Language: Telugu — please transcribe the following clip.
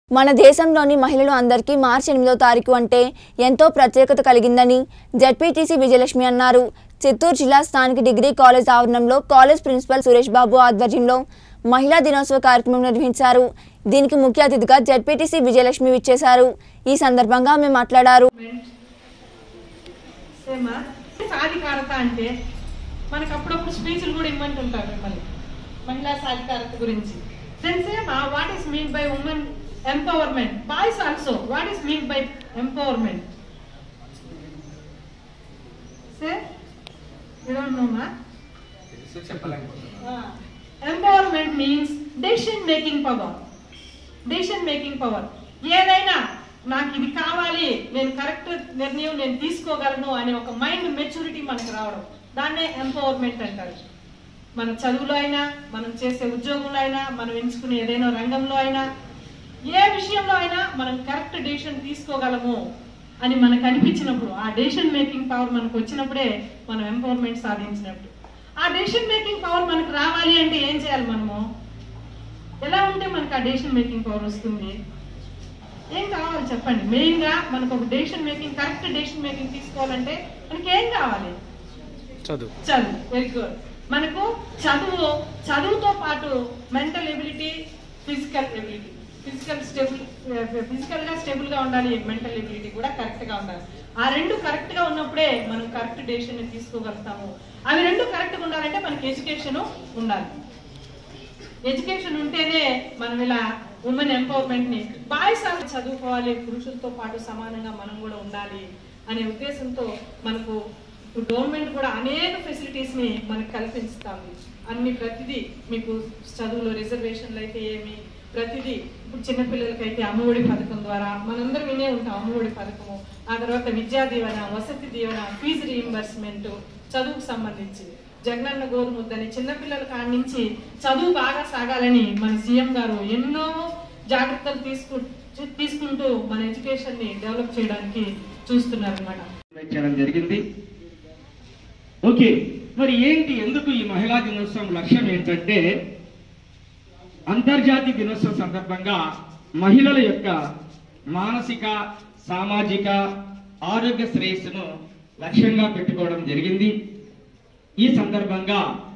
మన దేశంలోని మహిళలు అందరికీ మార్చి ఎనిమిదో తారీఖు అంటే ఎంతో ప్రత్యేకత కలిగిందని జడ్పీటీసీ విజయలక్ష్మి అన్నారు చిత్తూరు జిల్లా స్థానిక డిగ్రీ కాలేజ్ ఆవరణంలో కాలేజ్ ప్రిన్సిపల్ సురేష్ బాబు ఆధ్వర్యంలో మహిళా దినోత్సవ కార్యక్రమం నిర్వహించారు దీనికి ముఖ్య అతిథిగా జడ్పీటీసీ విజయలక్ష్మి విచ్చేశారు ఈ సందర్భంగా ఆమె మాట్లాడారు సేమా సాధికారత అంటే మనకు అప్పుడప్పుడు స్పీచ్లు కూడా ఇమ్మంటుంటారు మిమ్మల్ని మహిళా సాధికారత గురించి దెన్ సేమా what is mean by women empowerment boys also what is mean by empowerment say మా empowerment means decision making power decision making power ఏదైనా నాకు ఇది కావాలి నేను కరెక్ట్ నిర్ణయం నేను తీసుకోగలను అనే ఒక మైండ్ మెచ్యూరిటీ మనకు రావడం దాన్నే ఎంపవర్మెంట్ అంటారు మన చదువులో అయినా మనం చేసే ఉద్యోగంలో అయినా మనం ఎంచుకునే ఏదైనా రంగంలో అయినా ఏ విషయంలో అయినా మనం కరెక్ట్ డెసిషన్ తీసుకోగలము అని మనకు అనిపించినప్పుడు ఆ డెసిషన్ మేకింగ్ పవర్ మనకు వచ్చినప్పుడే మనం ఎంపవర్మెంట్ సాధించినప్పుడు ఆ డెసిషన్ మేకింగ్ పవర్ మనకు రావాలి అంటే ఏం చేయాలి మనము ఎలా ఉంటే మనకు ఆ డెసిషన్ మేకింగ్ పవర్ వస్తుంది ఏం కావాలి చెప్పండి మెయిన్ గా మనకు ఒక decision making correct decision making తీసుకోవాలంటే మనకి ఏం కావాలి చదువు చదువు వెరీ గుడ్ మనకు చదువు చదువుతో పాటు mental ability physical ability physical stable physical గా స్టేబుల్ గా ఉండాలి మెంటల్ ఎబిలిటీ కూడా కరెక్ట్ గా ఉండాలి ఆ రెండు కరెక్ట్ గా ఉన్నప్పుడే మనం కరెక్ట్ డెసిషన్ తీసుకోగలుగుతాము అవి రెండు కరెక్ట్ గా ఉండాలంటే మనకి ఎడ్యుకేషన్ ఉండాలి ఎడ్యుకేషన్ ఉంటేనే మనం ఇలా ఉమెన్ ఎంపవర్మెంట్ ని బాయ్స్ ఆల్సో చదువుకోవాలి పురుషులతో పాటు సమానంగా మనం కూడా ఉండాలి అనే ఉద్దేశంతో మనకు ఇప్పుడు గవర్నమెంట్ కూడా అనేక ఫెసిలిటీస్ ని మనకు కల్పిస్తుంది అన్ని ప్రతిదీ మీకు చదువులో రిజర్వేషన్లు అయితే ఏమి ప్రతిదీ ఇప్పుడు చిన్నపిల్లలకైతే అమ్మఒడి పథకం ద్వారా మనందరం వినే ఉంటాం అమ్మఒడి పథకము ఆ తర్వాత విద్యా దీవెన వసతి దీవెన ఫీజు రీయింబర్స్మెంట్ చదువుకు సంబంధించి జగనన్న గోరుముద్దని చిన్నపిల్లల కాడి నుంచి చదువు బాగా సాగాలని మన సీఎం గారు ఎన్నో జాగ్రత్తలు తీసుకు తీసుకుంటూ మన ఎడ్యుకేషన్ ని డెవలప్ చేయడానికి చూస్తున్నారు అనమాట చేయడం జరిగింది ఓకే మరి ఏంటి ఎందుకు ఈ మహిళా దినోత్సవం లక్ష్యం ఏంటంటే అంతర్జాతీయ దినోత్సవం సందర్భంగా మహిళల యొక్క మానసిక సామాజిక ఆరోగ్య శ్రేయస్సును లక్ష్యంగా పెట్టుకోవడం జరిగింది ఈ సందర్భంగా